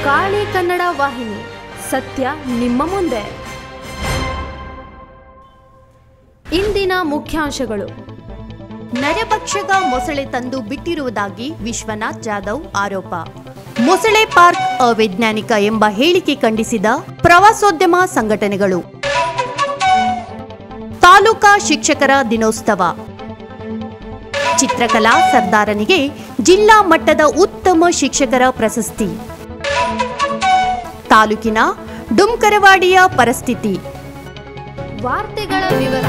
ಕಾಳಿ ಕನ್ನಡ ವಾಹಿನಿ ಸತ್ಯ ನಿಮ್ಮ ಮುಂದೆ ಇಂದಿನ ಮುಖ್ಯಾಂಶಗಳು ನರಭಕ್ಷಕ ಮೊಸಳೆ ತಂದು ಬಿಟ್ಟಿರುವುದಾಗಿ ವಿಶ್ವನಾಥ್ ಜಾಧವ್ ಆರೋಪ ಮೊಸಳೆ ಪಾರ್ಕ್ ಅವೈಜ್ಞಾನಿಕ ಎಂಬ ಹೇಳಿಕೆ ಖಂಡಿಸಿದ ಪ್ರವಾಸೋದ್ಯಮ ಸಂಘಟನೆಗಳು ತಾಲೂಕಾ ಶಿಕ್ಷಕರ ದಿನೋತ್ಸವ ಚಿತ್ರಕಲಾ ಸರ್ದಾರನಿಗೆ ಜಿಲ್ಲಾ ಮಟ್ಟದ ಉತ್ತಮ ಶಿಕ್ಷಕರ ಪ್ರಶಸ್ತಿ ತಾಲೂಕಿನ ಡುಮ್ಕರವಾಡಿಯ ಪರಿಸ್ಥಿತಿ ವಾರ್ತೆಗಳ ವಿವರ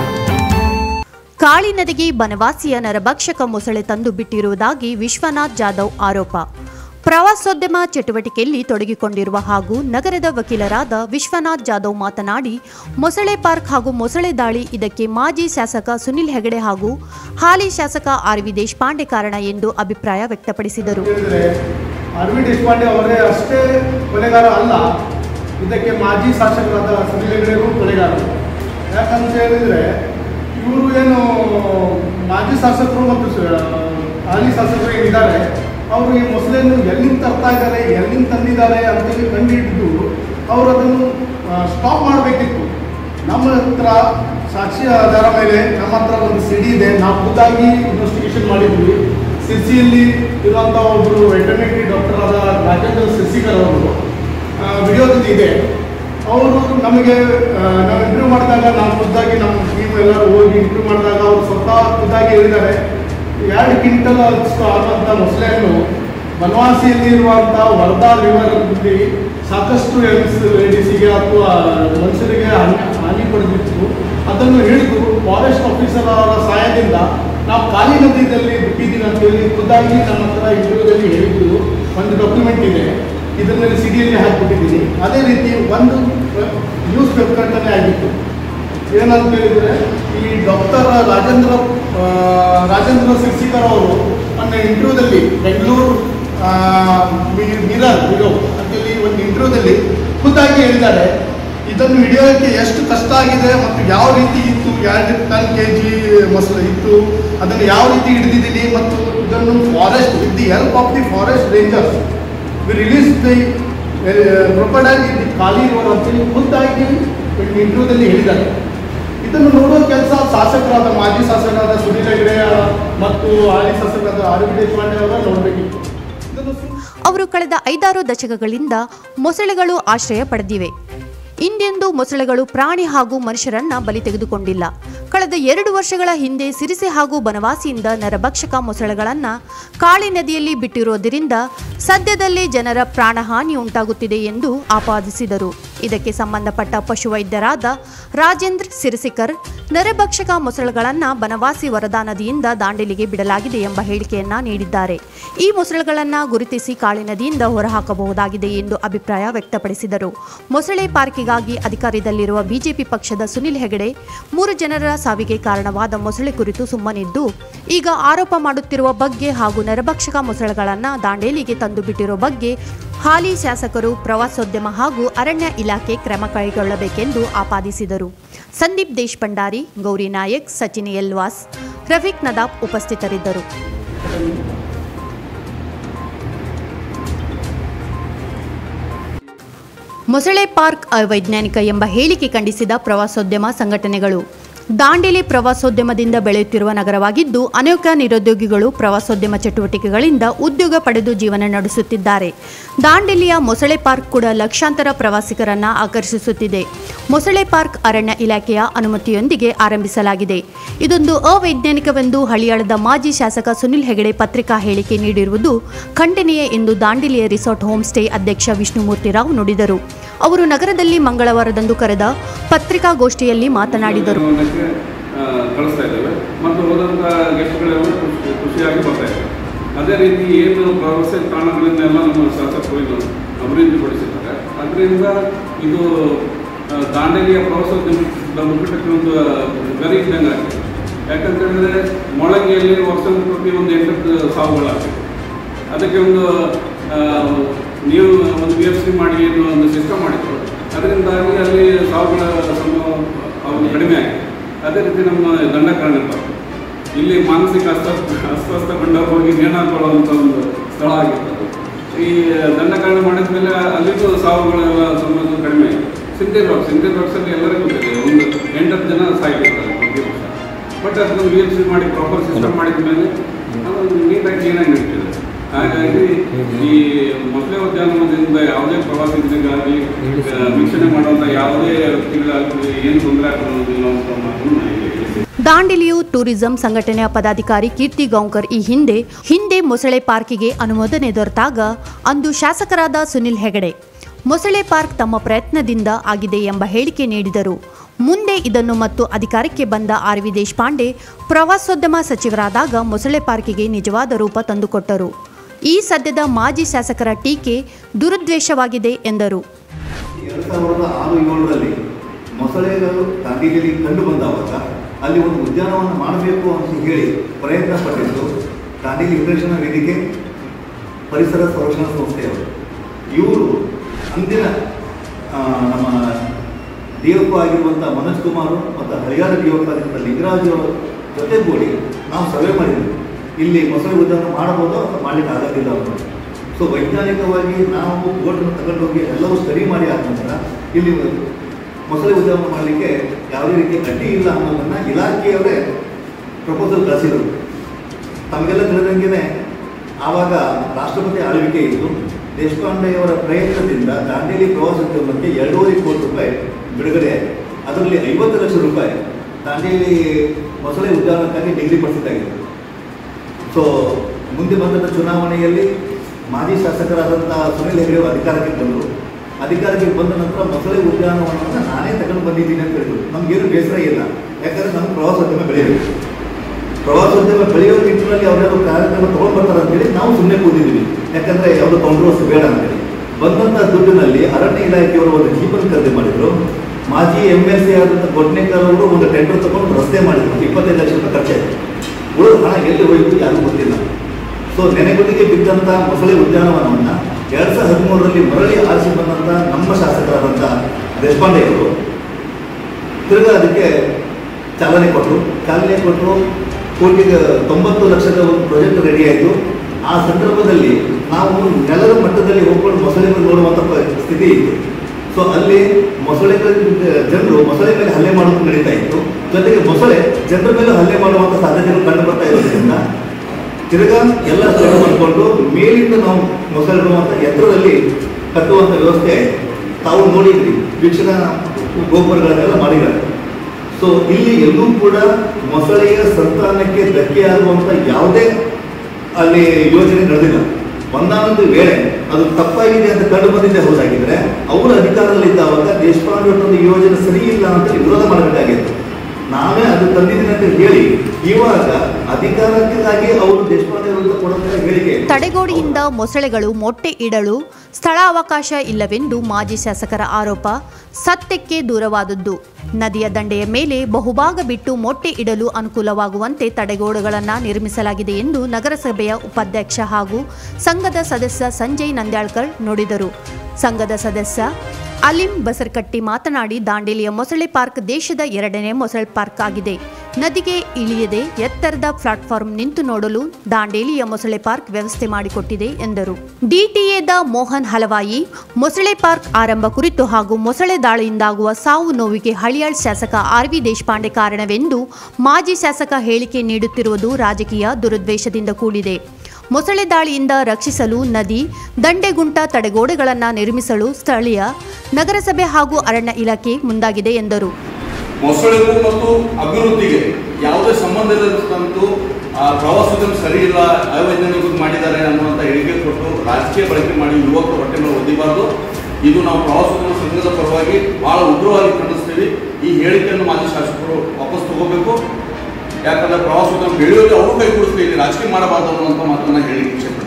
ಕಾಳಿ ನದಿಗೆ ಬನವಾಸಿಯ ನರಭಕ್ಷಕ ಮೊಸಳೆ ತಂದು ಬಿಟ್ಟಿರುವುದಾಗಿ ವಿಶ್ವನಾಥ್ ಜಾಧವ್ ಆರೋಪ ಪ್ರವಾಸೋದ್ಯಮ ಚಟುವಟಿಕೆಯಲ್ಲಿ ತೊಡಗಿಕೊಂಡಿರುವ ಹಾಗೂ ನಗರದ ವಕೀಲರಾದ ವಿಶ್ವನಾಥ್ ಜಾಧವ್ ಮಾತನಾಡಿ ಮೊಸಳೆ ಪಾರ್ಕ್ ಹಾಗೂ ಮೊಸಳೆ ದಾಳಿ ಇದಕ್ಕೆ ಮಾಜಿ ಶಾಸಕ ಸುನಿಲ್ ಹೆಗಡೆ ಹಾಗೂ ಹಾಲಿ ಶಾಸಕ ಆರ್ ವಿ ದೇಶಪಾಂಡೆ ಕಾರಣ ಎಂದು ಅಭಿಪ್ರಾಯ ವ್ಯಕ್ತಪಡಿಸಿದರು ಹೇಳಿದ್ರೆ ಆರ್ ವಿ ದೇಶಪಾಂಡೆ ಅವರೇ ಅಷ್ಟೇ ಕೊಲೆಗಾರ ಅಲ್ಲ ಇದಕ್ಕೆ ಮಾಜಿ ಶಾಸಕರಾದ ಸುನಿಲ್ ಹೆಗಡೆಗೂ ಕೊಲೆಗಾರ ಯಾಕಂತ ಹೇಳಿದ್ರೆ ಇವರು ಏನು ಮಾಜಿ ಶಾಸಕರು ಮತ್ತು ಸ- ಹಾಲಿ ಶಾಸಕರು ಏನಿದ್ದಾರೆ ಅವರು ಈ ಮೊಸಳೆಯನ್ನು ಎಲ್ಲಿಂದ ತರ್ತಾ ಇದ್ದಾರೆ ಎಲ್ಲಿಂದ ತಂದಿದ್ದಾರೆ ಅಂತೇಳಿ ಕಂಡುಹಿಡಿದು ಅವರು ಅದನ್ನು ಸ್ಟಾಪ್ ಮಾಡಬೇಕಿತ್ತು ನಮ್ಮ ಹತ್ರ ಸಾಕ್ಷಿ ಆಧಾರ ಮೇಲೆ ನಮ್ಮ ಹತ್ರ ಒಂದು ಸಿಡಿ ಇದೆ ನಾವು ಖುದ್ದಾಗಿ ಇನ್ವೆಸ್ಟಿಗೇಷನ್ ಮಾಡಿದ್ವಿ ಸಿರ್ಸಿಯಲ್ಲಿ ಇರುವಂಥ ಒಬ್ಬರು ವೆಟರ್ನರಿ ಡಾಕ್ಟರ್ ಆದ ರಾಜೇಂದ್ರ ಶಶಿಕರ್ ಅವರು ವಿಡಿಯೋದಲ್ಲಿ ಇದೆ ಅವರು ನಮಗೆ ಆ, ನಾವು ಇಂಟರ್ವ್ಯೂ ಮಾಡಿದಾಗ ನಾವು ಖುದ್ದಾಗಿ ನಮ್ಮ ಟೀಮ್ ಎಲ್ಲರೂ ಹೋಗಿ ಇಂಟರ್ವ್ಯೂ ಮಾಡಿದಾಗ ಅವರು ಸ್ವತಃ ಖುದ್ದಾಗಿ ಹೇಳಿದ್ದಾರೆ ಎರಡು ಕ್ವಿಂಟಲ್ ಅಷ್ಟು ಆಗುವಂಥ ಮೊಸಳೆಯನ್ನು ಬನವಾಸಿಯಲ್ಲಿ ಇರುವಂಥ ವರ್ಧಾ ರಿವರಲ್ಲಿ ಸಾಕಷ್ಟು ಎಲ್ಸ್ ಲೇಡೀಸಿಗೆ ಅಥವಾ ಮನುಷ್ಯರಿಗೆ ಹಾನಿ ಹಾನಿ ಪಡೆದಿತ್ತು ಅದನ್ನು ಹಿಡಿದು ಫಾರೆಸ್ಟ್ ಆಫೀಸರ್ ಅವರ ಸಹಾಯದಿಂದ ನಾವು ಕಾಲಿ ನದಿಯಲ್ಲಿ ಬಿಟ್ಟಿದ್ದೀವಿ ಅಂತೇಳಿ ಖುದ್ದಾಗಿ ನಮ್ಮ ಹತ್ರ ಇಂಟರ್ವ್ಯೂದಲ್ಲಿ ಹೇಳಿದ್ದು ಒಂದು ಡಾಕ್ಯುಮೆಂಟ್ ಇದೆ ಇದರಲ್ಲಿ ಸಿಡಿಯಲ್ಲಿ ಹಾಕಿಬಿಟ್ಟಿದ್ದೀನಿ ಅದೇ ರೀತಿ ಒಂದು ನ್ಯೂಸ್ ಪೇಪರ್ ಕಟ್ಟನೆ ಆಗಿತ್ತು ಏನಂತ ಹೇಳಿದರೆ ಈ ಡಾಕ್ಟರ್ ರಾಜೇಂದ್ರ ಆ, ರಾಜೇಂದ್ರ ಸಿರ್ಸಿಕರ್ ಅವರು ಮೊನ್ನೆ ಇಂಟರ್ವ್ಯೂದಲ್ಲಿ ಬೆಂಗಳೂರು ಆ, ಮಿ- ಮಿರರ್ ವಿಡೋ ಅಂತೇಳಿ ಒಂದು ಇಂಟರ್ವ್ಯೂದಲ್ಲಿ ಖುದ್ದಾಗಿ ಹೇಳಿದ್ದಾರೆ ಇದನ್ನು ಹಿಡಿಯೋಕ್ಕೆ ಎಷ್ಟು ಕಷ್ಟ ಆಗಿದೆ ಮತ್ತು ಯಾವ ರೀತಿ ಇತ್ತು ಎರಡು ಟನ್ ಕೆ ಜಿ ಮೊಸಳೆ ಇತ್ತು ಅದನ್ನು ಯಾವ ರೀತಿ ಹಿಡಿದಿದ್ದೀನಿ ಮತ್ತು ಇದನ್ನು forest with the help of the forest rangers we release the crocodile in the Kali road ಅಂತೇಳಿ ಖುದ್ದಾಗಿ ಇಂಟರ್ವ್ಯೂದಲ್ಲಿ ಹೇಳಿದ್ದಾರೆ ಇದನ್ನು ನೋಡೋ ಕೆಲಸ ಶಾಸಕರಾದ ಮಾಜಿ ಶಾಸಕರಾದ ಸುನೀಲ್ ಹೆಗಡೆ ಮತ್ತು ಹಾಲಿ ಶಾಸಕರಾದ ಆರ್ ವಿ ದೇಶಪಾಂಡೆ ಅವರ ನೋಡಬೇಕಿತ್ತು ಇದನ್ನು ಸು- ಅವರು ಕಳೆದ ಐದಾರು ದಶಕಗಳಿಂದ ಮೊಸಳೆಗಳು ಆಶ್ರಯ ಪಡೆದಿವೆ ಇಂದೆಂದೂ ಮೊಸಳೆಗಳು ಪ್ರಾಣಿ ಹಾಗೂ ಮನುಷ್ಯರನ್ನ ಬಲಿ ತೆಗೆದುಕೊಂಡಿಲ್ಲ ಕಳೆದ ಎರಡು ವರ್ಷಗಳ ಹಿಂದೆ ಸಿರಿಸೆ ಹಾಗೂ ಬನವಾಸಿಯಿಂದ ನರಭಕ್ಷಕ ಮೊಸಳೆಗಳನ್ನ ಕಾಳಿ ನದಿಯಲ್ಲಿ ಬಿಟ್ಟಿರುವುದರಿಂದ ಸದ್ಯದಲ್ಲೇ ಜನರ ಪ್ರಾಣಹಾನಿ ಉಂಟಾಗುತ್ತಿದೆ ಎಂದು ಆಪಾದಿಸಿದರು ಇದಕ್ಕೆ ಸಂಬಂಧಪಟ್ಟ ಪಶುವೈದ್ಯರಾದ ರಾಜೇಂದ್ರ ಸಿರಸಿಕರ್ ನರಭಕ್ಷಕ ಮೊಸಳೆಗಳನ್ನ ಬನವಾಸಿ ವರದಾ ನದಿಯಿಂದ ದಾಂಡೇಲಿಗೆ ಬಿಡಲಾಗಿದೆ ಎಂಬ ಹೇಳಿಕೆಯನ್ನ ನೀಡಿದ್ದಾರೆ ಈ ಮೊಸಳೆಗಳನ್ನ ಗುರುತಿಸಿ ಕಾಳಿ ನದಿಯಿಂದ ಹೊರಹಾಕಬಹುದಾಗಿದೆ ಎಂದು ಅಭಿಪ್ರಾಯ ವ್ಯಕ್ತಪಡಿಸಿದರು ಮೊಸಳೆ ಪಾರ್ಕಿಗಾಗಿ ಅಧಿಕಾರದಲ್ಲಿರುವ ಬಿಜೆಪಿ ಪಕ್ಷದ ಸುನಿಲ್ ಹೆಗಡೆ ಮೂರು ಜನರ ಸಾವಿಗೆ ಕಾರಣವಾದ ಮೊಸಳೆ ಕುರಿತು ಸುಮ್ಮನಿದ್ದು ಈಗ ಆರೋಪ ಮಾಡುತ್ತಿರುವ ಬಗ್ಗೆ ಹಾಗೂ ನರಭಕ್ಷಕ ಮೊಸಳೆಗಳನ್ನ ದಾಂಡೇಲಿಗೆ ತಂದು ಬಿಟ್ಟಿರೋ ಬಗ್ಗೆ ಹಾಲಿ ಶಾಸಕರು ಪ್ರವಾಸೋದ್ಯಮ ಹಾಗೂ ಅರಣ್ಯ ಇಲಾಖೆ ಕ್ರಮ ಕೈಗೊಳ್ಳಬೇಕೆಂದು ಆಪಾದಿಸಿದರು ಸಂದೀಪ್ ದೇಶಪಂಡಾರಿ ಗೌರಿ ನಾಯಕ್ ಸಚಿನ್ ಎಲ್ವಾಸ್ ರಫೀಕ್ ನದಾಬ್ ಉಪಸ್ಥಿತರಿದ್ದರು ಮೊಸಳೆ ಪಾರ್ಕ್ ಅವೈಜ್ಞಾನಿಕ ಎಂಬ ಹೇಳಿಕೆ ಖಂಡಿಸಿದ ಪ್ರವಾಸೋದ್ಯಮ ಸಂಘಟನೆಗಳು ದಾಂಡೇಲಿ ಪ್ರವಾಸೋದ್ಯಮದಿಂದ ಬೆಳೆಯುತ್ತಿರುವ ನಗರವಾಗಿದ್ದು ಅನೇಕ ನಿರುದ್ಯೋಗಿಗಳು ಪ್ರವಾಸೋದ್ಯಮ ಚಟುವಟಿಕೆಗಳಿಂದ ಉದ್ಯೋಗ ಪಡೆದು ಜೀವನ ನಡೆಸುತ್ತಿದ್ದಾರೆ ದಾಂಡೇಲಿಯ ಮೊಸಳೆ ಪಾರ್ಕ್ ಕೂಡ ಲಕ್ಷಾಂತರ ಪ್ರವಾಸಿಗರನ್ನ ಆಕರ್ಷಿಸುತ್ತಿದೆ ಮೊಸಳೆ ಪಾರ್ಕ್ ಅರಣ್ಯ ಇಲಾಖೆಯ ಅನುಮತಿಯೊಂದಿಗೆ ಆರಂಭಿಸಲಾಗಿದೆ ಇದೊಂದು ಅವೈಜ್ಞಾನಿಕವೆಂದು ಹಳಿಯಾಳದ ಮಾಜಿ ಶಾಸಕ ಸುನಿಲ್ ಹೆಗಡೆ ಪತ್ರಿಕಾ ಹೇಳಿಕೆ ನೀಡಿರುವುದು ಖಂಡನೀಯ ಎಂದು ದಾಂಡೇಲಿಯ ರಿಸಾರ್ಟ್ ಹೋಮ್ ಸ್ಟೇ ಅಧ್ಯಕ್ಷ ವಿಷ್ಣುಮೂರ್ತಿ ರಾವ್ ನುಡಿದರು ಅವರು ನಗರದಲ್ಲಿ ಮಂಗಳವಾರದಂದು ಕರೆದ ಪತ್ರಿಕಾಗೋಷ್ಠಿಯಲ್ಲಿ ಮಾತನಾಡಿದರು ಜೀವನಕ್ಕೆ, ಆ, ಕಳಿಸ್ತಾ ಇದ್ದೇವೆ ಮತ್ತು ಹೋದಂಥ ಗೆಸ್ಟ್ಗಳೆಲ್ಲ ಖುಷಿ- ಖುಷಿಯಾಗಿ ಬರ್ತಾ ಇದ್ದಾರೆ ಅದೇ ರೀತಿ ಏನು ಪ್ರವಾಸ ತಾಣಗಳನ್ನೆಲ್ಲ ನಮ್ಮ ಶಾಸಕರು ಇದು ಅಭಿವೃದ್ಧಿಪಡಿಸಿದ್ದಾರೆ ಅದರಿಂದ ಇದು ಆ, ದಾಂಡೇಲಿಯ ಪ್ರವಾಸೋದ್ಯಮದ ಮುಖಟಕ್ಕೆ ಒಂದು ಗರಿ ಇದ್ದಂಗೆ ಆಗಿದೆ ಯಾಕಂತ ಹೇಳಿದ್ರೆ ಮೊಳಂಗಿಯಲ್ಲಿ ವರ್ಷದ ಪ್ರತಿ ಒಂದು ಎಂಟತ್ತು ಸಾವುಗಳಾಗಿವೆ ಅದಕ್ಕೆ ಒಂದು ಆ, ನೀವು ಒಂದು ವಿ ಎಫ್ ಸಿ ಮಾಡಿ ಏನು ಒಂದು ಸಿಸ್ಟಮ್ ಮಾಡಿದ್ರು ಅದರಿಂದಾಗಿ ಅಲ್ಲಿ ಸಾವುಗಳ ಸಂಭವ ಅವು ಕಡಿಮೆ ಆಗಿದೆ ಅದೇ ರೀತಿ ನಮ್ಮ ದಂಡಕಾರಣ್ಯ ಪಾರ್ಕ್ ಇಲ್ಲಿ ಮಾನಸಿಕ ಅಸ್ವಸ್ಥ ಅಸ್ವಸ್ಥಗೊಂಡವ್ರು ಹೋಗಿ ನೇಣು ಹಾಕೊಳ್ಳುವಂಥ ಒಂದು ಸ್ಥಳ ಆಗಿರ್ತದೆ ಈ ದಂಡಕಾರಣ ಮಾಡಿದ ಮೇಲೆ ಅಲ್ಲಿಗೂ ಸಾವುಗಳೆಲ್ಲ ಸ್ವಲ್ಪ ಕಡಿಮೆ ಸಿಂಧಿ ರಾಕ್ ಸಿಂಧಿ ರಾಕ್ಸಲ್ಲಿ ಎಲ್ಲರಿಗೂ ಗೊತ್ತಿದೆ ಒಂದು ಎಂಟತ್ತು ಜನ ಸಾಯ್ತಿರ್ತಾರೆ ಪ್ರತಿ ವರ್ಷ ಬಟ್ ಅದನ್ನು ವಿ ಎಲ್ ಸಿ ಮಾಡಿ ಪ್ರಾಪರ್ ಸಿಸ್ಟಮ್ ಮಾಡಿದ ಮೇಲೆ ಅದು ನೀಟಾಗಿ ಕ್ಲೀನಾಗಿ ನಡೀತಿದೆ ಹಾಗಾಗಿ ಈ ಮೊಸಳೆ ಉದ್ಯಾನವನದಿಂದ ಯಾವುದೇ ಪ್ರವಾಸಿಗರಿಗಾಗಲಿ ವೀಕ್ಷಣೆ ಮಾಡುವಂಥ ಯಾವುದೇ ವ್ಯಕ್ತಿಗಳಾಗಲಿ ಏನು ತೊಂದರೆ ಆಗೋದಿಲ್ಲ ಅಂತ ಮಾತನ್ನು ನಾನು ಇಲ್ಲಿ ಹೇಳ್ತೀನಿ. ದಾಂಡೇಲಿಯು ಟೂರಿಸಂ ಸಂಘಟನೆಯ ಪದಾಧಿಕಾರಿ ಕೀರ್ತಿ ಗೌಂಕರ್ ಈ ಹಿಂದೆ ಹಿಂದೆ ಮೊಸಳೆ ಪಾರ್ಕಿಗೆ ಅನುಮೋದನೆ ದೊರೆತಾಗ ಅಂದು ಶಾಸಕರಾದ ಸುನಿಲ್ ಹೆಗಡೆ ಮೊಸಳೆ ಪಾರ್ಕ್ ತಮ್ಮ ಪ್ರಯತ್ನದಿಂದ ಆಗಿದೆ ಎಂಬ ಹೇಳಿಕೆ ನೀಡಿದರು ಮುಂದೆ ಇದನ್ನು ಮತ್ತು ಅಧಿಕಾರಕ್ಕೆ ಬಂದ ಆರ್ ವಿ ದೇಶಪಾಂಡೆ ಪ್ರವಾಸೋದ್ಯಮ ಸಚಿವರಾದಾಗ ಮೊಸಳೆ ಪಾರ್ಕಿಗೆ ನಿಜವಾದ ರೂಪ ತಂದುಕೊಟ್ಟರು ಈ ಸದ್ಯದ ಮಾಜಿ ಶಾಸಕರ ಟೀಕೆ ದುರುದ್ದೇಶವಾಗಿದೆ ಎಂದರು ಎರಡು ಸಾವಿರದ ಆರು ಏಳರಲ್ಲಿ ಮೊಸಳೆಗಳು ದಾಂಡೇಲಿಯಲ್ಲಿ ಕಂಡು ಬಂದಾವಾಗ ಅಲ್ಲಿ ಒಂದು ಉದ್ಯಾನವನ್ನು ಮಾಡಬೇಕು ಅಂತ ಹೇಳಿ ಪ್ರಯತ್ನ ಪಟ್ಟಿದ್ದು ದಾಂಡೇಲಿ ಇಂಟರ್ನ್ಯಾಷನಲ್ ವೇದಿಕೆ ಪರಿಸರ ಸಂರಕ್ಷಣಾ ಸಂಸ್ಥೆಯವರು ಇವರು ಅಂದಿನ ಆ, ನಮ್ಮ ಡಿ ಎಫ್ ಆಗಿರುವಂಥ ಮನೋಜ್ ಕುಮಾರ್ ಮತ್ತು ಹರಿಯಾಣ ಡಿ ಎಫ್ ಆಗಿರುವಂಥ ಲಿಂಗರಾಜ್ ಅವರ ಜೊತೆಗೂಡಿ ನಾವು ಸರ್ವೆ ಮಾಡಿದ್ವಿ ಇಲ್ಲಿ ಮೊಸಳೆ ಉದ್ಯಾನ ಮಾಡಬಹುದು ಅಥವಾ ಮಾಡಲಿಕ್ಕೆ ಆಗೋದಿಲ್ಲ ಅಂತ ಸೊ ವೈಜ್ಞಾನಿಕವಾಗಿ ನಾವು ಬೋಟನ್ನು ತಗೊಂಡು ಹೋಗಿ ಎಲ್ಲವೂ ಸ್ಟಡಿ ಮಾಡಿ ಆದ ನಂತರ ಇಲ್ಲಿ ಮೊಸಳೆ ಉದ್ಯಾನ ಮಾಡಲಿಕ್ಕೆ ಯಾವುದೇ ರೀತಿ ಅಡ್ಡಿ ಇಲ್ಲ ಅನ್ನೋದನ್ನು ಇಲಾಖೆಯವರೇ ಪ್ರಪೋಸಲ್ ಕಳಿಸಿದರು ತಮಗೆಲ್ಲ ತಿಳಿದಂಗೆ ಆವಾಗ ರಾಷ್ಟ್ರಪತಿ ಆಳ್ವಿಕೆ ಇತ್ತು ದೇಶಪಾಂಡೆಯವರ ಪ್ರಯತ್ನದಿಂದ ದಾಂಡೇಲಿ ಪ್ರವಾಸೋದ್ಯಮಕ್ಕೆ ಎರಡೂವರೆ ಕೋಟಿ ರೂಪಾಯಿ ಬಿಡುಗಡೆ ಆಯಿತು ಅದರಲ್ಲಿ ಐವತ್ತು ಲಕ್ಷ ರೂಪಾಯಿ ದಾಂಡೇಲಿ ಮೊಸಳೆ ಉದ್ಯಾನಕ್ಕಾಗಿ ನಿಗದಿಪಡಿಸಿದ್ದಾಗಿದೆ ಸೊ ಮುಂದೆ ಬಂದಂಥ ಚುನಾವಣೆಯಲ್ಲಿ ಮಾಜಿ ಶಾಸಕರಾದಂಥ ಸುನಿಲ್ ಹೆಗಡೆ ಅವರು ಅಧಿಕಾರಕ್ಕೆ ಬಂದರು ಅಧಿಕಾರಕ್ಕೆ ಬಂದ ನಂತರ ಮೊಸಳೆ ಉದ್ಯಾನವನವನ್ನು ನಾನೇ ತಗೊಂಡು ಬಂದಿದ್ದೀನಿ ಅಂತ ಹೇಳಿದ್ರು ನಮಗೇನು ಬೇಸರ ಇಲ್ಲ ಯಾಕಂದರೆ ನಮ್ಮ ಪ್ರವಾಸೋದ್ಯಮ ಬೆಳೆಯಬೇಕು ಪ್ರವಾಸೋದ್ಯಮ ಬೆಳೆಯೋ ನಿಟ್ಟಿನಲ್ಲಿ ಅವ್ರ್ಯಾರು ಕಾರ್ಯಕ್ರಮ ತಗೊಂಡು ಬರ್ತಾರೆ ಅಂತೇಳಿ ನಾವು ಸುಮ್ಮನೆ ಕೂತಿದ್ದೀವಿ ಯಾಕಂದರೆ ಯಾವುದೋ ಕಾಂಟ್ರವರ್ಸಿ ಬೇಡ ಅಂತೇಳಿ ಬಂದಂಥ ದುಡ್ಡಿನಲ್ಲಿ ಅರಣ್ಯ ಇಲಾಖೆಯವರು ಒಂದು ಜೀವನ ಖರೀದಿ ಮಾಡಿದ್ರು ಮಾಜಿ ಎಮ್ ಎಲ್ ಸಿ ಆದಂಥ ಗೊಡ್ನೇಕರ್ ಅವರು ಒಂದು ಟೆಂಡರ್ ತಗೊಂಡು ರಸ್ತೆ ಮಾಡಿದ್ರು ಇಪ್ಪತ್ತೈದು ಲಕ್ಷ ರೂಪಾಯಿ ಖರ್ಚಾಯಿತು ಉಳಿದ ಹಣ ಎಲ್ಲಿ ಹೋಯಿತು ಯಾರಿಗೂ ಗೊತ್ತಿಲ್ಲ ಸೊ ನೆನೆಗುದಿಗೆ ಬಿದ್ದಂಥ ಮೊಸಳೆ ಉದ್ಯಾನವನವನ್ನು ಎರಡು ಸಾವಿರದ ಹದಿಮೂರರಲ್ಲಿ ಮರಳಿ ಆರಿಸಿ ಬಂದಂಥ ನಮ್ಮ ಶಾಸಕರಾದಂಥ ದೇಶಪಾಂಡೆಯವರು ತಿರ್ಗಾ ಅದಕ್ಕೆ ಚಾಲನೆ ಕೊಟ್ಟರು ಚಾಲನೆ ಕೊಟ್ಟರು ಕೋಟಿಗೆ ತೊಂಬತ್ತು ಲಕ್ಷದ ಒಂದು ಪ್ರಾಜೆಕ್ಟ್ ರೆಡಿ ಆಯಿತು ಆ ಸಂದರ್ಭದಲ್ಲಿ ನಾವು ನೆಲದ ಮಟ್ಟದಲ್ಲಿ ಹೋಗ್ಕೊಂಡು ಮೊಸಳೆಗಳು ನೋಡುವಂಥ ಪ- ಸ್ಥಿತಿ ಇತ್ತು ಸೊ ಅಲ್ಲಿ ಮೊಸಳೆಗಳ ಜನರು ಮೊಸಳೆ ಮೇಲೆ ಹಲ್ಲೆ ಮಾಡೋದು ನಡೀತಾ ಇತ್ತು ಜೊತೆಗೆ ಮೊಸಳೆ ಜನರ ಮೇಲೆ ಹಲ್ಲೆ ಮಾಡುವಂಥ ಸಾಧ್ಯತೆಗಳು ಕಂಡು ಬರ್ತಾ ಇರೋದ್ರಿಂದ ತಿರ್ಗಾ ಎಲ್ಲ ಸ್ಥಳ ಮಾಡಿಕೊಂಡು ಮೇಲಿಂದ ನಾವು ಮೊಸಳೆಗಳು ಅಂತ ಎತ್ತರದಲ್ಲಿ ಕಟ್ಟುವಂಥ ವ್ಯವಸ್ಥೆ ಆಯಿತು ತಾವು ನೋಡಿದ್ರಿ ವೀಕ್ಷಣಾ ಗೋಪುರಗಳನ್ನೆಲ್ಲ ಮಾಡಿದ್ದಾರೆ ಸೊ ಇಲ್ಲಿ ಎಲ್ಲೂ ಕೂಡ ಮೊಸಳೆಯ ಸಂತಾನಕ್ಕೆ ಧಕ್ಕೆಯಾಗುವಂಥ ಯಾವುದೇ ಅಲ್ಲಿ ಯೋಜನೆ ನಡೆದಿಲ್ಲ ಒಂದಾನೊಂದು ವೇಳೆ ಅದು ತಪ್ಪಾಗಿದೆ ಅಂತ ಕಂಡು ಬಂದಿದ್ದೆ ಹೌದಾಗಿದ್ರೆ ಅವರು ಅಧಿಕಾರದಲ್ಲಿದ್ದಾವಾಗ ದೇಶಪಾಂಡೆ ಒಂದು ಯೋಜನೆ ಸರಿ ಇಲ್ಲ ಅಂತ ವಿರೋಧ ಮಾಡಬೇಕಾಗಿತ್ತು ನಾವೇ ಅದು ತಂದಿದ್ದೀನಿ ಅಂತ ಹೇಳಿ ಇವಾಗ ಅಧಿಕಾರಕ್ಕಾಗಿ ಅವರು ದೇಶಪಾಂಡೆ ವಿರುದ್ಧ ಕೊಡುವಂತಹ ಹೇಳಿಕೆ ತಡೆಗೋಡಿಯಿಂದ ಮೊಸಳೆಗಳು ಮೊಟ್ಟೆ ಇಡಲು ಸ್ಥಳಾವಕಾಶ ಇಲ್ಲವೆಂದು ಮಾಜಿ ಶಾಸಕರ ಆರೋಪ ಸತ್ಯಕ್ಕೆ ದೂರವಾದದ್ದು ನದಿಯ ದಂಡೆಯ ಮೇಲೆ ಬಹುಭಾಗ ಬಿಟ್ಟು ಮೊಟ್ಟೆ ಇಡಲು ಅನುಕೂಲವಾಗುವಂತೆ ತಡೆಗೋಡುಗಳನ್ನು ನಿರ್ಮಿಸಲಾಗಿದೆ ಎಂದು ನಗರಸಭೆಯ ಉಪಾಧ್ಯಕ್ಷ ಹಾಗೂ ಸಂಘದ ಸದಸ್ಯ ಸಂಜಯ್ ನಂದ್ಯಾಳ್ಕರ್ ನುಡಿದರು ಸಂಘದ ಸದಸ್ಯ ಅಲಿಂ ಬಸರ್ಕಟ್ಟಿ ಮಾತನಾಡಿ ದಾಂಡೇಲಿಯ ಮೊಸಳೆ ಪಾರ್ಕ್ ದೇಶದ ಎರಡನೇ ಮೊಸಳೆ ಪಾರ್ಕ್ ಆಗಿದೆ ನದಿಗೆ ಇಳಿಯದೆ ಎತ್ತರದ ಪ್ಲಾಟ್ಫಾರ್ಮ್ ನಿಂತು ನೋಡಲು ದಾಂಡೇಲಿಯ ಮೊಸಳೆ ಪಾರ್ಕ್ ವ್ಯವಸ್ಥೆ ಮಾಡಿಕೊಟ್ಟಿದೆ ಎಂದರು ಡಿಟಿಎದ ಮೋಹನ್ ಹಲವಾಯಿ ಮೊಸಳೆ ಪಾರ್ಕ್ ಆರಂಭ ಕುರಿತು ಹಾಗೂ ಮೊಸಳೆ ದಾಳಿಯಿಂದಾಗುವ ಸಾವು ನೋವಿಗೆ ಹಳಿಯಾಳ್ ಶಾಸಕ ಆರ್ ವಿ ದೇಶಪಾಂಡೆ ಕಾರಣವೆಂದು ಮಾಜಿ ಶಾಸಕ ಹೇಳಿಕೆ ನೀಡುತ್ತಿರುವುದು ರಾಜಕೀಯ ದುರುದ್ದೇಶದಿಂದ ಕೂಡಿದೆ ಮೊಸಳೆ ದಾಳಿಯಿಂದ ರಕ್ಷಿಸಲು ನದಿ ದಂಡೆಗುಂಟ ತಡೆಗೋಡೆಗಳನ್ನು ನಿರ್ಮಿಸಲು ಸ್ಥಳೀಯ ನಗರಸಭೆ ಹಾಗೂ ಅರಣ್ಯ ಇಲಾಖೆ ಮುಂದಾಗಿದೆ ಎಂದರು ಮೊಸಳೆಗೂ ಮತ್ತು ಅಭಿವೃದ್ಧಿಗೆ ಯಾವುದೇ ಸಂಬಂಧ ಇಲ್ಲದಂತೂ ಆ ಪ್ರವಾಸೋದ್ಯಮ ಸರಿ ಇಲ್ಲ ಅವೈಜ್ಞಾನಿಕ ಮಾಡಿದ್ದಾರೆ ಅನ್ನುವಂಥ ಹೇಳಿಕೆ ಕೊಟ್ಟು ರಾಜಕೀಯ ಬಳಕೆ ಮಾಡಿ ಯುವಕರು ಹೊಟ್ಟೆ ಮೇಲೆ ಒದ್ದಿಬಾರ್ದು ಇದು ನಾವು ಪ್ರವಾಸೋದ್ಯಮ ಸಂಘದ ಪರವಾಗಿ ಬಹಳ ಉಗ್ರವಾಗಿ ಖಂಡಿಸ್ತೀವಿ ಈ ಹೇಳಿಕೆಯನ್ನು ಮಾಜಿ ಶಾಸಕರು ವಾಪಸ್ ತಗೋಬೇಕು ಯಾಕಂದ್ರೆ ಪ್ರವಾಸೋದ್ಯಮ ಬೆಳೆಯೋಕೆ ಅವರು ಕೈಗೂಡಿಸ್ತೀವಿ ಇಲ್ಲಿ ರಾಜಕೀಯ ಮಾಡಬಾರ್ದು ಅನ್ನುವಂಥ ಮಾತನ್ನ ಹೇಳಿ ಇಚ್ಛೆ ಪಡ್ತೀನಿ.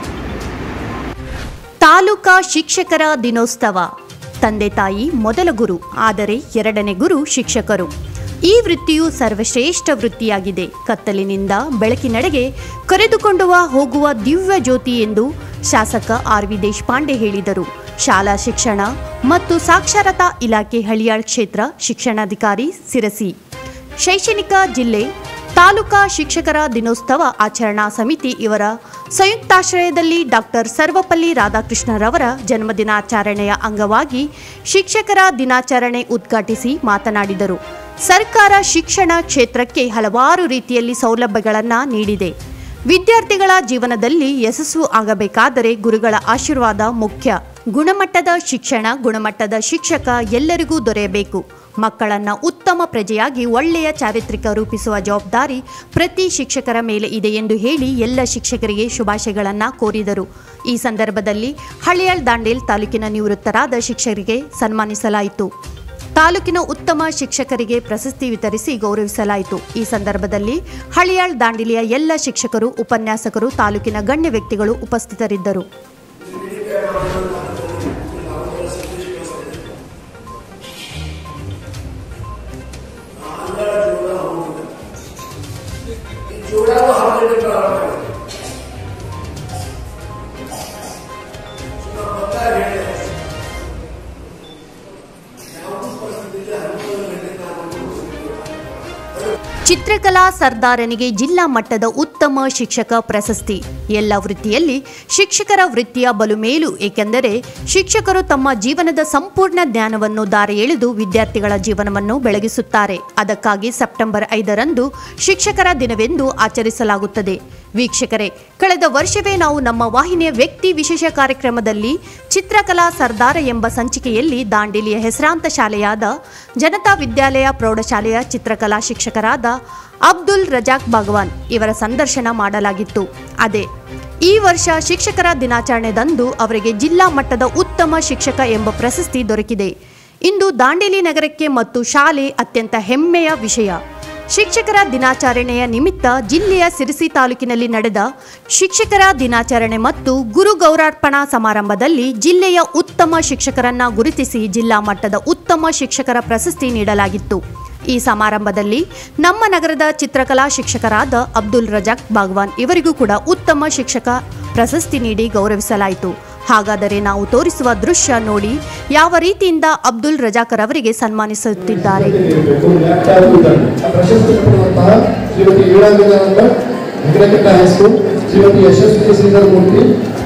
ತಾಲೂಕಾ ಶಿಕ್ಷಕರ ದಿನೋತ್ಸವ ತಂದೆ ತಾಯಿ ಮೊದಲ ಗುರು ಆದರೆ ಎರಡನೇ ಗುರು ಶಿಕ್ಷಕರು ಈ ವೃತ್ತಿಯು ಸರ್ವಶ್ರೇಷ್ಠ ವೃತ್ತಿಯಾಗಿದೆ ಕತ್ತಲಿನಿಂದ ಬೆಳಕಿನೆಡೆಗೆ ಕರೆದುಕೊಂಡುವ ಹೋಗುವ ದಿವ್ಯ ಜ್ಯೋತಿ ಎಂದು ಶಾಸಕ ಆರ್ ವಿ ದೇಶಪಾಂಡೆ ಹೇಳಿದರು ಶಾಲಾ ಶಿಕ್ಷಣ ಮತ್ತು ಸಾಕ್ಷರತಾ ಇಲಾಖೆ ಹಳಿಯಾಳ್ ಕ್ಷೇತ್ರ ಶಿಕ್ಷಣಾಧಿಕಾರಿ ಸಿರಸಿ ಶೈಕ್ಷಣಿಕ ಜಿಲ್ಲೆ ತಾಲೂಕಾ ಶಿಕ್ಷಕರ ದಿನೋತ್ಸವ ಆಚರಣಾ ಸಮಿತಿ ಇವರ ಸಂಯುಕ್ತಾಶ್ರಯದಲ್ಲಿ ಡಾಕ್ಟರ್ ಸರ್ವಪಲ್ಲಿ ರಾಧಾಕೃಷ್ಣರವರ ಜನ್ಮದಿನಾಚರಣೆಯ ಅಂಗವಾಗಿ ಶಿಕ್ಷಕರ ದಿನಾಚರಣೆ ಉದ್ಘಾಟಿಸಿ ಮಾತನಾಡಿದರು ಸರ್ಕಾರ ಶಿಕ್ಷಣ ಕ್ಷೇತ್ರಕ್ಕೆ ಹಲವಾರು ರೀತಿಯಲ್ಲಿ ಸೌಲಭ್ಯಗಳನ್ನು ನೀಡಿದೆ ವಿದ್ಯಾರ್ಥಿಗಳ ಜೀವನದಲ್ಲಿ ಯಶಸ್ಸು ಆಗಬೇಕಾದರೆ ಗುರುಗಳ ಆಶೀರ್ವಾದ ಮುಖ್ಯ ಗುಣಮಟ್ಟದ ಶಿಕ್ಷಣ ಗುಣಮಟ್ಟದ ಶಿಕ್ಷಕ ಎಲ್ಲರಿಗೂ ದೊರೆಯಬೇಕು ಮಕ್ಕಳನ್ನು ಉತ್ತಮ ಪ್ರಜೆಯಾಗಿ ಒಳ್ಳೆಯ ಚಾರಿತ್ರಿಕ ರೂಪಿಸುವ ಜವಾಬ್ದಾರಿ ಪ್ರತಿ ಶಿಕ್ಷಕರ ಮೇಲೆ ಇದೆ ಎಂದು ಹೇಳಿ ಎಲ್ಲ ಶಿಕ್ಷಕರಿಗೆ ಶುಭಾಶಯಗಳನ್ನು ಕೋರಿದರು ಈ ಸಂದರ್ಭದಲ್ಲಿ ಹಳಿಯಾಳ್ ದಾಂಡೇಲ್ ತಾಲೂಕಿನ ನಿವೃತ್ತರಾದ ಶಿಕ್ಷಕರಿಗೆ ಸನ್ಮಾನಿಸಲಾಯಿತು ತಾಲೂಕಿನ ಉತ್ತಮ ಶಿಕ್ಷಕರಿಗೆ ಪ್ರಶಸ್ತಿ ವಿತರಿಸಿ ಗೌರವಿಸಲಾಯಿತು ಈ ಸಂದರ್ಭದಲ್ಲಿ ಹಳಿಯಾಳ್ ದಾಂಡಿಲಿಯ ಎಲ್ಲ ಶಿಕ್ಷಕರು ಉಪನ್ಯಾಸಕರು ತಾಲೂಕಿನ ಗಣ್ಯ ವ್ಯಕ್ತಿಗಳು ಉಪಸ್ಥಿತರಿದ್ದರು ಚಿತ್ರಕಲಾ ಸರ್ದಾರನಿಗೆ ಜಿಲ್ಲಾ ಮಟ್ಟದ ಉತ್ತಮ ಶಿಕ್ಷಕ ಪ್ರಶಸ್ತಿ ಎಲ್ಲ ವೃತ್ತಿಯಲ್ಲಿ ಶಿಕ್ಷಕರ ವೃತ್ತಿಯ ಬಲು ಮೇಲು ಏಕೆಂದರೆ ಶಿಕ್ಷಕರು ತಮ್ಮ ಜೀವನದ ಸಂಪೂರ್ಣ ಜ್ಞಾನವನ್ನು ದಾರಿ ಎಳೆದು ವಿದ್ಯಾರ್ಥಿಗಳ ಜೀವನವನ್ನು ಬೆಳಗಿಸುತ್ತಾರೆ ಅದಕ್ಕಾಗಿ ಸೆಪ್ಟೆಂಬರ್ ಐದರಂದು ಶಿಕ್ಷಕರ ದಿನವೆಂದು ಆಚರಿಸಲಾಗುತ್ತದೆ ವೀಕ್ಷಕರೇ ಕಳೆದ ವರ್ಷವೇ ನಾವು ನಮ್ಮ ವಾಹಿನಿಯ ವ್ಯಕ್ತಿ ವಿಶೇಷ ಕಾರ್ಯಕ್ರಮದಲ್ಲಿ ಚಿತ್ರಕಲಾ ಸರ್ದಾರ ಎಂಬ ಸಂಚಿಕೆಯಲ್ಲಿ ದಾಂಡೇಲಿಯ ಹೆಸರಾಂತ ಶಾಲೆಯಾದ ಜನತಾ ವಿದ್ಯಾಲಯ ಪ್ರೌಢಶಾಲೆಯ ಚಿತ್ರಕಲಾ ಶಿಕ್ಷಕರಾದ ಅಬ್ದುಲ್ ರಜಾಕ್ ಭಗವಾನ್ ಇವರ ಸಂದರ್ಶನ ಮಾಡಲಾಗಿತ್ತು ಅದೇ ಈ ವರ್ಷ ಶಿಕ್ಷಕರ ದಿನಾಚರಣೆದಂದು ಅವರಿಗೆ ಜಿಲ್ಲಾ ಮಟ್ಟದ ಉತ್ತಮ ಶಿಕ್ಷಕ ಎಂಬ ಪ್ರಶಸ್ತಿ ದೊರಕಿದೆ ಇಂದು ದಾಂಡೇಲಿ ನಗರಕ್ಕೆ ಮತ್ತು ಶಾಲೆ ಅತ್ಯಂತ ಹೆಮ್ಮೆಯ ವಿಷಯ ಶಿಕ್ಷಕರ ದಿನಾಚರಣೆಯ ನಿಮಿತ್ತ ಜಿಲ್ಲೆಯ ಸಿರಿಸಿ ತಾಲೂಕಿನಲ್ಲಿ ನಡೆದ ಶಿಕ್ಷಕರ ದಿನಾಚರಣೆ ಮತ್ತು ಗುರು ಗೌರಾರ್ಪಣಾ ಸಮಾರಂಭದಲ್ಲಿ ಜಿಲ್ಲೆಯ ಉತ್ತಮ ಶಿಕ್ಷಕರನ್ನ ಗುರುತಿಸಿ ಜಿಲ್ಲಾ ಮಟ್ಟದ ಉತ್ತಮ ಶಿಕ್ಷಕರ ಪ್ರಶಸ್ತಿ ನೀಡಲಾಗಿತ್ತು ಈ ಸಮಾರಂಭದಲ್ಲಿ ನಮ್ಮ ನಗರದ ಚಿತ್ರಕಲಾ ಶಿಕ್ಷಕರಾದ ಅಬ್ದುಲ್ ರಜಾಕ್ ಬಾಗ್ವಾನ್ ಇವರಿಗೂ ಕೂಡ ಉತ್ತಮ ಶಿಕ್ಷಕ ಪ್ರಶಸ್ತಿ ನೀಡಿ ಗೌರವಿಸಲಾಯಿತು ಹಾಗಾದರೆ ನಾವು ತೋರಿಸುವ ದೃಶ್ಯ ನೋಡಿ ಯಾವ ರೀತಿಯಿಂದ ಅಬ್ದುಲ್ ರಜಾಕರ್ ಅವರಿಗೆ ಸನ್ಮಾನಿಸುತ್ತಿದ್ದಾರೆ ಇರಬೇಕು ಯಾರು ಇದ್ದಾರೆ ಆ ಪ್ರಶಸ್ತಿ ಪಡೆದಂತಹ ಶ್ರೀಮತಿ ವೀಣಾಂಜನಾನಂದ ಹೆಗಡಕಟ್ಟ ಹೈಸ್ಕೂಲ್ ಶ್ರೀಮತಿ ಯಶಸ್ವಿ ಶ್ರೀಧರ್ ಮೂರ್ತಿ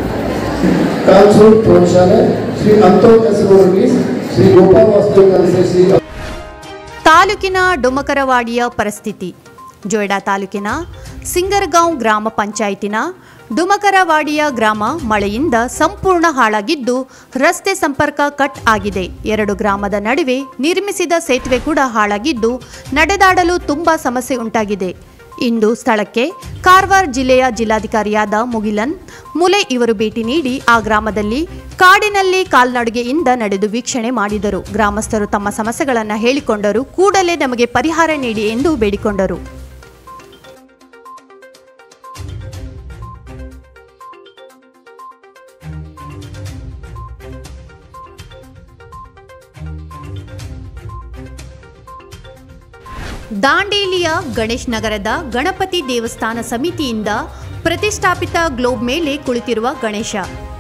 ಕಾನ್ಸೂರ್ ಪ್ರೌಢಶಾಲೆ ಶ್ರೀ ಅಂತೋಕ್ ಹೆಸರು ಶ್ರೀ ಗೋಪಾಲ್ ವಾಸುದೇವ್ ಕಲಿಸೆ ಶ್ರೀ ತಾಲೂಕಿನ ಡೊಮಕರವಾಡಿಯ ಪರಿಸ್ಥಿತಿ ಜೊಯ್ಡಾ ತಾಲೂಕಿನ ಸಿಂಗರ್ಗಾಂವ್ ಗ್ರಾಮ ಪಂಚಾಯತಿನ ಡುಮಕರವಾಡಿಯ ಗ್ರಾಮ ಮಳೆಯಿಂದ ಸಂಪೂರ್ಣ ಹಾಳಾಗಿದ್ದು ರಸ್ತೆ ಸಂಪರ್ಕ ಕಟ್ ಆಗಿದೆ ಎರಡು ಗ್ರಾಮದ ನಡುವೆ ನಿರ್ಮಿಸಿದ ಸೇತುವೆ ಕೂಡ ಹಾಳಾಗಿದ್ದು ನಡೆದಾಡಲು ತುಂಬಾ ಸಮಸ್ಯೆ ಉಂಟಾಗಿದೆ ಇಂದು ಸ್ಥಳಕ್ಕೆ ಕಾರವಾರ ಜಿಲ್ಲೆಯ ಜಿಲ್ಲಾಧಿಕಾರಿಯಾದ ಮುಗಿಲನ್ ಮುಲೆ ಇವರು ಭೇಟಿ ನೀಡಿ ಆ ಗ್ರಾಮದಲ್ಲಿ ಕಾಡಿನಲ್ಲಿ ಕಾಲ್ನಡಿಗೆಯಿಂದ ನಡೆದು ವೀಕ್ಷಣೆ ಮಾಡಿದರು ಗ್ರಾಮಸ್ಥರು ತಮ್ಮ ಸಮಸ್ಯೆಗಳನ್ನು ಹೇಳಿಕೊಂಡರು ಕೂಡಲೇ ನಮಗೆ ಪರಿಹಾರ ನೀಡಿ ಎಂದು ಬೇಡಿಕೊಂಡರು ದಾಂಡೇಲಿಯ ಗಣೇಶ್ ನಗರದ ಗಣಪತಿ ದೇವಸ್ಥಾನ ಸಮಿತಿಯಿಂದ ಪ್ರತಿಷ್ಠಾಪಿತ ಗ್ಲೋಬ್ ಮೇಲೆ ಕುಳಿತಿರುವ ಗಣೇಶ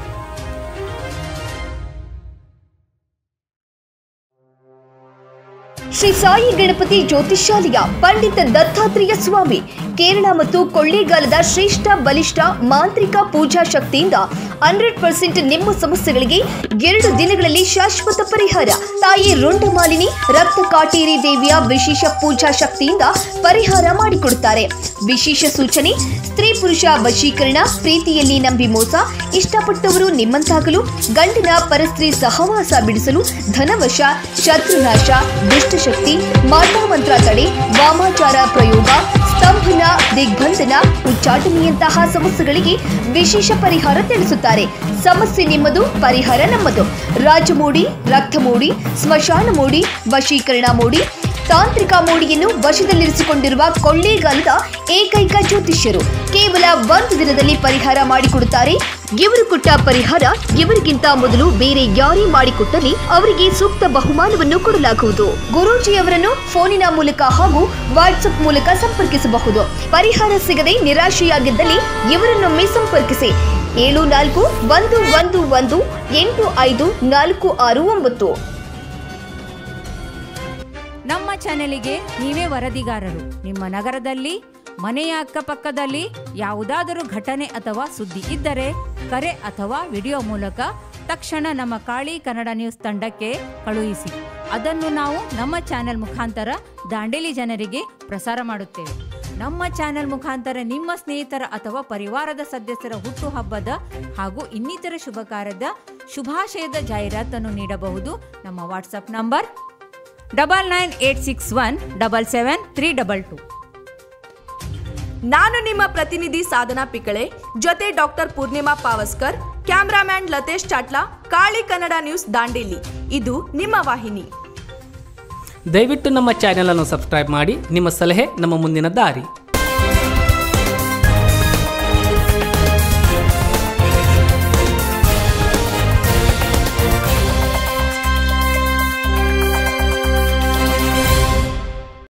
ಶ್ರೀ ಸಾಯಿ ಗಣಪತಿ ಜ್ಯೋತಿಷಾಲಯ ಪಂಡಿತ ದತ್ತಾತ್ರೇಯ ಸ್ವಾಮಿ ಕೇರಳ ಮತ್ತು ಕೊಳ್ಳೇಗಾಲದ ಶ್ರೇಷ್ಠ ಬಲಿಷ್ಠ ಮಾಂತ್ರಿಕ ಪೂಜಾ ಶಕ್ತಿಯಿಂದ ಹಂಡ್ರೆಡ್ ಪರ್ಸೆಂಟ್ ನಿಮ್ಮ ಸಮಸ್ಯೆಗಳಿಗೆ ಎರಡು ದಿನಗಳಲ್ಲಿ ಶಾಶ್ವತ ಪರಿಹಾರ ತಾಯಿ ರುಂಡಮಾಲಿನಿ ರಕ್ತ ಕಾಟೇರಿ ದೇವಿಯ ವಿಶೇಷ ಪೂಜಾ ಶಕ್ತಿಯಿಂದ ಪರಿಹಾರ ಮಾಡಿಕೊಡುತ್ತಾರೆ ವಿಶೇಷ ಸೂಚನೆ ಸ್ತ್ರೀ ಪುರುಷ ವಶೀಕರಣ ಪ್ರೀತಿಯಲ್ಲಿ ನಂಬಿ ಮೋಸ ಇಷ್ಟಪಟ್ಟವರು ನಿಮ್ಮಂತಾಗಲು ಗಂಡಿನ ಪರಸ್ತ್ರೀ ಸಹವಾಸ ಬಿಡಿಸಲು ಧನವಶ ಶತ್ರುನಾಶ ದುಷ್ಟಶಕ್ತಿ ಮಾಟಮಂತ್ರ ತಡೆ ವಾಮಾಚಾರ ಪ್ರಯೋಗ ಸ್ತಂಭನ ದಿಗ್ಬಂಧನ ಉಚ್ಚಾಟನೆಯಂತಹ ಸಮಸ್ಯೆಗಳಿಗೆ ವಿಶೇಷ ಪರಿಹಾರ ತಿಳಿಸುತ್ತಾರೆ ಸಮಸ್ಯೆ ನಿಮ್ಮದು ಪರಿಹಾರ ನಮ್ಮದು ರಾಜಮೋಡಿ ರಕ್ತಮೋಡಿ ಸ್ಮಶಾನ ಮೋಡಿ ವಶೀಕರಣ ಮೋಡಿ ತಾಂತ್ರಿಕ ಮೋಡಿಯನ್ನು ವಶದಲ್ಲಿರಿಸಿಕೊಂಡಿರುವ ಕೊಳ್ಳೇಗಾಲದ ಏಕೈಕ ಜ್ಯೋತಿಷ್ಯರು ಕೇವಲ ಒಂದು ದಿನದಲ್ಲಿ ಪರಿಹಾರ ಮಾಡಿಕೊಡುತ್ತಾರೆ ಇವರು ಕೊಟ್ಟ ಪರಿಹಾರ ಇವರಿಗಿಂತ ಮೊದಲು ಬೇರೆ ಯಾರೇ ಮಾಡಿಕೊಟ್ಟಲ್ಲಿ ಅವರಿಗೆ ಸೂಕ್ತ ಬಹುಮಾನವನ್ನು ಕೊಡಲಾಗುವುದು ಗುರೂಜಿಯವರನ್ನು ಫೋನಿನ ಮೂಲಕ ಹಾಗೂ ವಾಟ್ಸ್ಆಪ್ ಮೂಲಕ ಸಂಪರ್ಕಿಸಬಹುದು ಪರಿಹಾರ ಸಿಗದೆ ನಿರಾಶೆಯಾಗಿದ್ದಲ್ಲಿ ಇವರನ್ನೊಮ್ಮೆ ಸಂಪರ್ಕಿಸಿ ಏಳು ನಾಲ್ಕು ಒಂದು ಒಂದು ಒಂದು ಎಂಟು ಐದು ನಾಲ್ಕು ಆರು ಒಂಬತ್ತು ನಮ್ಮ ಚಾನೆಲಿಗೆ ನೀವೇ ವರದಿಗಾರರು ನಿಮ್ಮ ನಗರದಲ್ಲಿ ಮನೆಯ ಅಕ್ಕಪಕ್ಕದಲ್ಲಿ ಯಾವುದಾದರೂ ಘಟನೆ ಅಥವಾ ಸುದ್ದಿ ಇದ್ದರೆ ಕರೆ ಅಥವಾ ವಿಡಿಯೋ ಮೂಲಕ ತಕ್ಷಣ ನಮ್ಮ ಕಾಳಿ ಕನ್ನಡ ನ್ಯೂಸ್ ತಂಡಕ್ಕೆ ಕಳುಹಿಸಿ ಅದನ್ನು ನಾವು ನಮ್ಮ ಚಾನೆಲ್ ಮುಖಾಂತರ ದಾಂಡೇಲಿ ಜನರಿಗೆ ಪ್ರಸಾರ ಮಾಡುತ್ತೇವೆ ನಮ್ಮ ಚಾನೆಲ್ ಮುಖಾಂತರ ನಿಮ್ಮ ಸ್ನೇಹಿತರ ಅಥವಾ ಪರಿವಾರದ ಸದಸ್ಯರ ಹುಟ್ಟುಹಬ್ಬದ ಹಾಗೂ ಇನ್ನಿತರ ಶುಭ ಕಾರ್ಯದ ಶುಭಾಶಯದ ಜಾಹೀರಾತನ್ನು ನೀಡಬಹುದು ನಮ್ಮ WhatsApp number double nine eight six one double seven three double two ನಾನು ನಿಮ್ಮ ಪ್ರತಿನಿಧಿ ಸಾಧನಾ ಪಿಕಳೆ ಜೊತೆ doctor Purnima Pawaskar cameraman Latesh Chatla Kali Kannada news Dandeli ಇದು ನಿಮ್ಮ ವಾಹಿನಿ ದಯವಿಟ್ಟು ನಮ್ಮ ಚಾನೆಲ್ ಅನ್ನು ಸಬ್ಸ್ಕ್ರೈಬ್ ಮಾಡಿ ನಿಮ್ಮ ಸಲಹೆ ನಮ್ಮ ಮುಂದಿನ ದಾರಿ